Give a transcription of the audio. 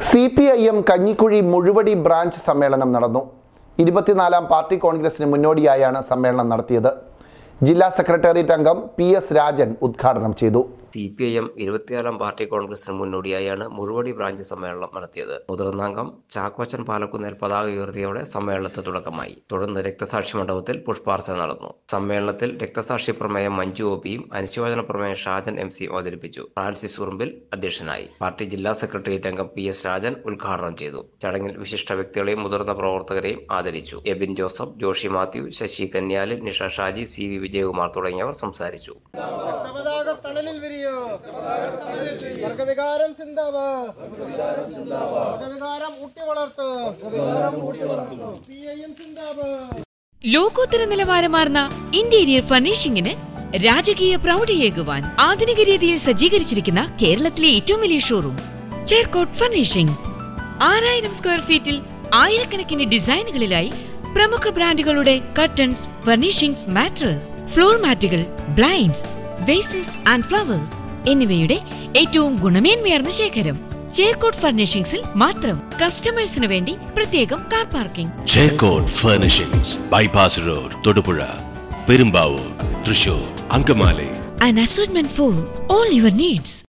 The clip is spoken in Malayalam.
C P I M Kanjikuzhi Muzhuvadi branch സമ്മേളനം നടന്നു ഇരുപത്തിനാലാം പാർട്ടി കോൺഗ്രസിന് മുന്നോടിയായാണ് സമ്മേളനം നടത്തിയത് ജില്ലാ സെക്രട്ടേറിയറ്റ് അംഗം പി എസ് രാജൻ ഉദ്ഘാടനം ചെയ്തു സി പി ഐ എം ഇരുപത്തിയാറാം പാർട്ടി കോൺഗ്രസിന് മുന്നോടിയായാണ് മുഴുവടി ബ്രാഞ്ച് സമ്മേളനം നടത്തിയത് മുതിർന്ന അംഗം ചാക്കോച്ചൻ പാലക്കുന്നേൽ പതാക ഉയർത്തിയോടെ സമ്മേളനത്തിന് തുടക്കമായി തുടർന്ന് രക്തസാക്ഷി മണ്ഡപത്തിൽ പുഷ്പാർച്ചന നടന്നു സമ്മേളനത്തിൽ രക്തസാക്ഷി പ്രമേയം മഞ്ജു ഒ പിയും അനുശോചന പ്രമേയം ഷാജൻ എം സി അവതരിപ്പിച്ചു ഫ്രാൻസിസ് ഉറുമ്പിൽ അധ്യക്ഷനായി പാർട്ടി ജില്ലാ സെക്രട്ടേറിയറ്റ് അംഗം പി എസ് രാജൻ ഉദ്ഘാടനം ചെയ്തു ചടങ്ങിൽ വിശിഷ്ട വ്യക്തികളെയും മുതിർന്ന പ്രവർത്തകരെയും ആദരിച്ചു എബിൻ ജോസഫ് ജോഷി മാത്യു ശശി കന്യാലിൽ നിഷ ഷാജി സി വി വിജയകുമാർ തുടങ്ങിയവർ സംസാരിച്ചു പതാക തണലിൽ വിരിയോ വർഗവികാരം സിന്ദാബാദ് വർഗവികാരം ഊട്ടി വളർത്ത് പി ഐ എം സിന്ദാബാദ് ലോകോത്തര നിലവാരമാർന്ന ഇന്റീരിയർ ഫർണിഷിംഗിന് രാജകീയ പ്രൗഢിയേകുവാൻ ആധുനിക രീതിയിൽ സജ്ജീകരിച്ചിരിക്കുന്ന കേരളത്തിലെ ഏറ്റവും വലിയ ഷോറൂം ചേർക്കോട്ട് ഫർണിഷിംഗ് ആറായിരം സ്ക്വയർ ഫീറ്റിൽ ആയിരക്കണക്കിന് ഡിസൈനുകളിലായി പ്രമുഖ ബ്രാൻഡുകളുടെ കർട്ടൻസ് ഫർണിഷിംഗ്സ് മാട്രസ് ഫ്ലോർ മാറ്റുകൾ ബ്ലൈൻഡ്സ് വേസസ് ആൻഡ് ഫ്ലവേഴ്സ് എന്നിവയുടെ ഏറ്റവും ഗുണമേന്മയാർന്ന ശേഖരം ചേർക്കോട്ട് ഫർണിഷിംഗ്സിൽ മാത്രം കസ്റ്റമേഴ്സിന് വേണ്ടി പ്രത്യേകം car parking Chekkott furnishings bypass road Thodupuzha Perumbavoor Thrissur Angamaly an assortment for all your needs.